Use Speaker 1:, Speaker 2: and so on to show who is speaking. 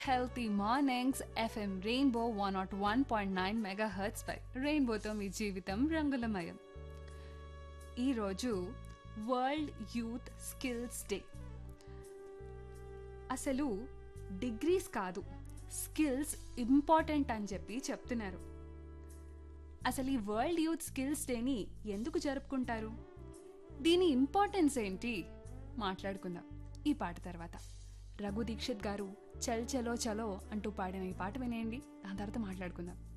Speaker 1: healthy mornings FM rainbow one not one point nine mega hertz పై రెయిన్బోతో మీ జీవితం రంగులమయం ఈరోజు వరల్డ్ యూత్ స్కిల్స్ డే అసలు డిగ్రీస్ కాదు స్కిల్స్ ఇంపార్టెంట్ అని చెప్పి చెప్తున్నారు అసలు ఈ వరల్డ్ యూత్ స్కిల్స్ డేని ఎందుకు జరుపుకుంటారు దీని ఇంపార్టెన్స్ ఏంటి మాట్లాడుకుందాం ఈ పాట తర్వాత రఘు దీక్షిత్ గారు చల్ చలో చలో అంటూ పాడిన ఈ పాట వినేయండి దాని తర్వాత మాట్లాడుకుందాం